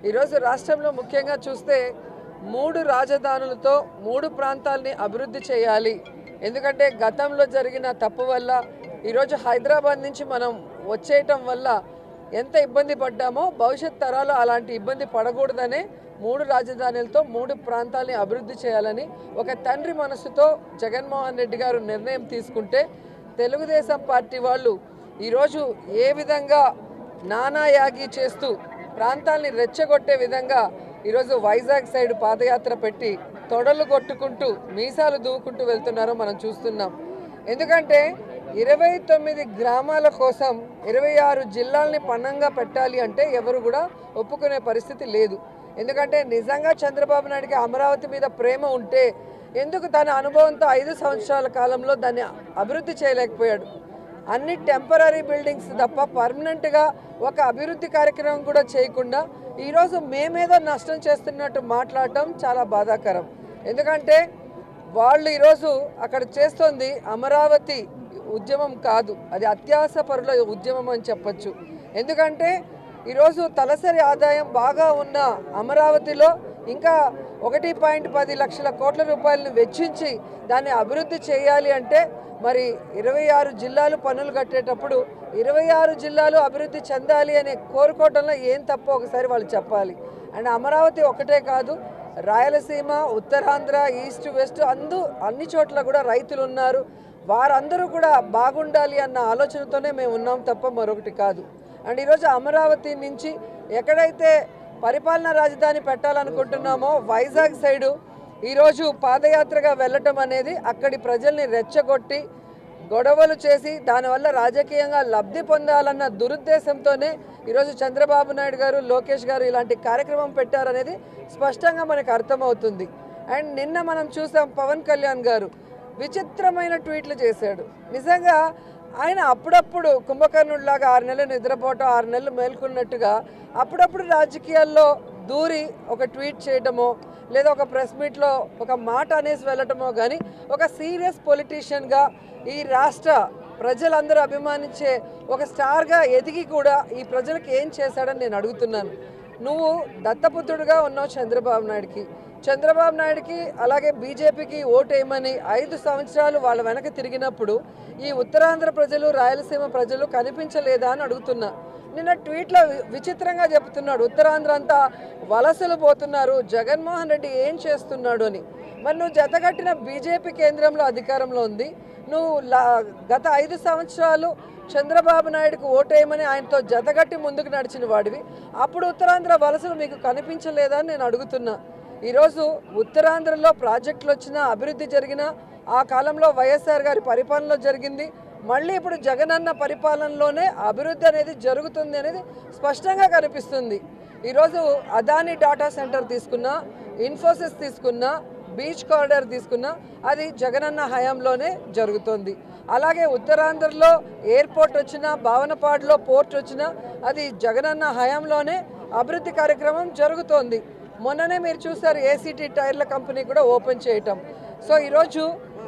ఈరోజు రాష్ట్రంలో ముఖ్యంగా చూస్తే మూడు రాజధానులతో మూడు ప్రాంతాలని అభివృద్ధి చేయాలి ఎందుకంటే గతంలో జరిగిన తప్పు వల్ల ఈరోజు హైదరాబాద్ నుంచి మనం వచ్చేయటం వల్ల ఎంత ఇబ్బంది పడ్డామో భవిష్యత్ తరాలు అలాంటి ఇబ్బంది పడకూడదనే మూడు రాజధానులతో మూడు ప్రాంతాలని అభివృద్ధి చేయాలని ఒక తండ్రి మనసుతో జగన్మోహన్ రెడ్డి గారు నిర్ణయం తీసుకుంటే తెలుగుదేశం పార్టీ వాళ్ళు ఈరోజు ఏ విధంగా నానాయాగి చేస్తూ ప్రాంతాల్ని రెచ్చగొట్టే విధంగా ఈరోజు వైజాగ్ సైడ్ పాదయాత్ర పెట్టి తొడలు కొట్టుకుంటూ మీసాలు దూకుంటూ వెళ్తున్నారో మనం చూస్తున్నాం ఎందుకంటే ఇరవై తొమ్మిది గ్రామాల కోసం ఇరవై ఆరు జిల్లాల్ని పన్నంగా పెట్టాలి అంటే ఎవరు కూడా ఒప్పుకునే పరిస్థితి లేదు ఎందుకంటే నిజంగా చంద్రబాబు నాయుడికి అమరావతి మీద ప్రేమ ఉంటే ఎందుకు తన అనుభవంతో ఐదు సంవత్సరాల కాలంలో దాన్ని అభివృద్ధి చేయలేకపోయాడు అన్ని టెంపరీ బిల్డింగ్స్ తప్ప పర్మనెంట్గా ఒక అభివృద్ధి కార్యక్రమం కూడా చేయకుండా ఈరోజు మేమేదో నష్టం చేస్తున్నట్టు మాట్లాడటం చాలా బాధాకరం ఎందుకంటే వాళ్ళు ఈరోజు అక్కడ చేస్తోంది అమరావతి ఉద్యమం కాదు అది అత్యాస పరుల ఉద్యమం అని చెప్పొచ్చు ఎందుకంటే ఈరోజు తలసరి ఆదాయం బాగా ఉన్న అమరావతిలో ఇంకా ఒకటి పాయింట్ పది లక్షల కోట్ల రూపాయలను వెచ్చించి దాన్ని అభివృద్ధి చేయాలి అంటే మరి ఇరవై ఆరు జిల్లాలు పన్నులు కట్టేటప్పుడు ఇరవై ఆరు జిల్లాలు అభివృద్ధి చెందాలి అనే కోరుకోవడంలో ఏం తప్పో ఒకసారి వాళ్ళు చెప్పాలి అండ్ అమరావతి ఒకటే కాదు రాయలసీమ ఉత్తరాంధ్ర ఈస్ట్ వెస్ట్ అందు అన్ని చోట్ల కూడా రైతులు ఉన్నారు వారందరూ కూడా బాగుండాలి అన్న ఆలోచనతోనే మేము ఉన్నాం తప్ప మరొకటి కాదు అండ్ ఈరోజు అమరావతి నుంచి ఎక్కడైతే పరిపాలనా రాజధాని పెట్టాలనుకుంటున్నామో వైజాగ్ సైడు ఈరోజు పాదయాత్రగా వెళ్ళటం అనేది అక్కడి ప్రజల్ని రెచ్చగొట్టి గొడవలు చేసి దానివల్ల రాజకీయంగా లబ్ధి పొందాలన్న దురుద్దేశంతోనే ఈరోజు చంద్రబాబు నాయుడు గారు లోకేష్ గారు ఇలాంటి కార్యక్రమం పెట్టారనేది స్పష్టంగా మనకు అర్థమవుతుంది అండ్ నిన్న మనం చూసాం పవన్ కళ్యాణ్ గారు విచిత్రమైన ట్వీట్లు చేశాడు నిజంగా ఆయన అప్పుడప్పుడు కుంభకర్ణుడిలాగా ఆరు నెలలు నిద్రపోవటం ఆరు నెలలు మేల్కొన్నట్టుగా అప్పుడప్పుడు రాజకీయాల్లో దూరి ఒక ట్వీట్ చేయటమో లేదా ఒక ప్రెస్ మీట్లో ఒక మాట అనేసి వెళ్ళటమో కానీ ఒక సీరియస్ పొలిటీషియన్గా ఈ రాష్ట్ర ప్రజలందరూ అభిమానించే ఒక స్టార్గా ఎదిగి కూడా ఈ ప్రజలకు ఏం చేశాడని నేను అడుగుతున్నాను నువ్వు దత్తపుత్రుడుగా ఉన్నావు చంద్రబాబు నాయుడికి చంద్రబాబు నాయుడికి అలాగే బీజేపీకి ఓటేయమని ఐదు సంవత్సరాలు వాళ్ళ వెనక తిరిగినప్పుడు ఈ ఉత్తరాంధ్ర ప్రజలు రాయలసీమ ప్రజలు కనిపించలేదా అని అడుగుతున్నా నిన్న ట్వీట్లో వి- విచిత్రంగా చెప్తున్నాడు ఉత్తరాంధ్ర అంతా వలసలు పోతున్నారు జగన్మోహన్ రెడ్డి ఏం చేస్తున్నాడు అని మరి నువ్వు జతగట్టిన బీజేపీ కేంద్రంలో అధికారంలో ఉంది నువ్వు లా- గత ఐదు సంవత్సరాలు చంద్రబాబు నాయుడుకు ఓటేయమని ఆయనతో జతగట్టి ముందుకు నడిచిన వాడివి అప్పుడు ఉత్తరాంధ్ర వలసలు మీకు కనిపించలేదా అని నేను అడుగుతున్నా ఈరోజు ఉత్తరాంధ్రలో ప్రాజెక్టులు వచ్చినా అభివృద్ధి జరిగినా ఆ కాలంలో వైఎస్ఆర్ గారి పరిపాలనలో జరిగింది మళ్ళీ ఇప్పుడు జగనన్న పరిపాలనలోనే అభివృద్ధి అనేది జరుగుతుంది అనేది స్పష్టంగా కనిపిస్తుంది ఈరోజు అదాని డాటా సెంటర్ తీసుకున్నా ఇన్ఫోసిస్ తీసుకున్నా బీచ్ కారిడార్ తీసుకున్నా అది జగనన్న హయాంలోనే జరుగుతుంది అలాగే ఉత్తరాంధ్రలో ఎయిర్పోర్ట్ వచ్చినా భావనపాడులో పోర్ట్ వచ్చినా అది జగనన్న హయాంలోనే అభివృద్ధి కార్యక్రమం జరుగుతోంది మొన్ననే మీరు చూసారు ఏసీటీ టైర్ల కంపెనీ కూడా ఓపెన్ చేయటం సో ఈరోజు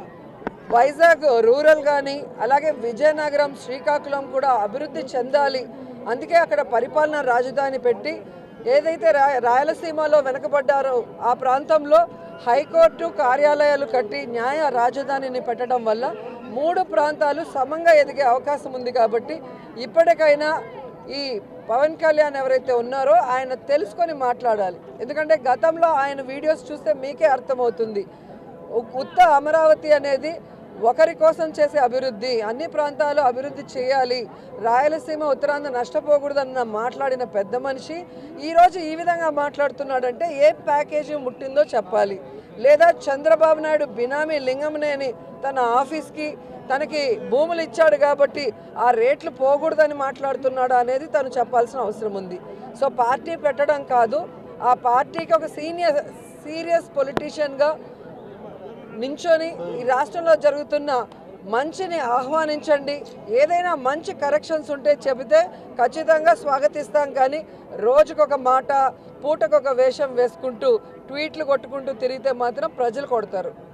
వైజాగ్ రూరల్ కానీ అలాగే విజయనగరం శ్రీకాకుళం కూడా అభివృద్ధి చెందాలి అందుకే అక్కడ పరిపాలన రాజధాని పెట్టి ఏదైతే రా రాయలసీమలో వెనకబడ్డారో ఆ ప్రాంతంలో హైకోర్టు కార్యాలయాలు కట్టి న్యాయ రాజధానిని పెట్టడం వల్ల మూడు ప్రాంతాలు సమంగా ఎదిగే అవకాశం ఉంది కాబట్టి ఇప్పటికైనా ఈ పవన్ కళ్యాణ్ ఎవరైతే ఉన్నారో ఆయన తెలుసుకొని మాట్లాడాలి ఎందుకంటే గతంలో ఆయన వీడియోస్ చూస్తే మీకే అర్థమవుతుంది ఉ- ఉత్త అమరావతి అనేది ఒకరి కోసం చేసే అభివృద్ధి అన్ని ప్రాంతాలు అభివృద్ధి చేయాలి రాయలసీమ ఉత్తరాంధ్ర నష్టపోకూడదన్న మాట్లాడిన పెద్ద మనిషి ఈరోజు ఈ విధంగా మాట్లాడుతున్నాడంటే ఏ ప్యాకేజీ ముట్టిందో చెప్పాలి లేదా చంద్రబాబు నాయుడు బినామీ లింగంనేని తన ఆఫీస్కి తనకి భూములు ఇచ్చాడు కాబట్టి ఆ రేట్లు పోకూడదని మాట్లాడుతున్నాడు అనేది తను చెప్పాల్సిన అవసరం ఉంది సో పార్టీ పెట్టడం కాదు ఆ పార్టీకి ఒక సీనియర్ సీరియస్ పొలిటీషియన్గా నించొని ఈ రాష్ట్రంలో జరుగుతున్న మంచిని ఆహ్వానించండి ఏదైనా మంచి కరెక్షన్స్ ఉంటే చెబితే ఖచ్చితంగా స్వాగతిస్తాం కానీ రోజుకొక మాట పూటకొక వేషం వేసుకుంటూ ట్వీట్లు కొట్టుకుంటూ తిరిగితే మాత్రం ప్రజలు కొడతారు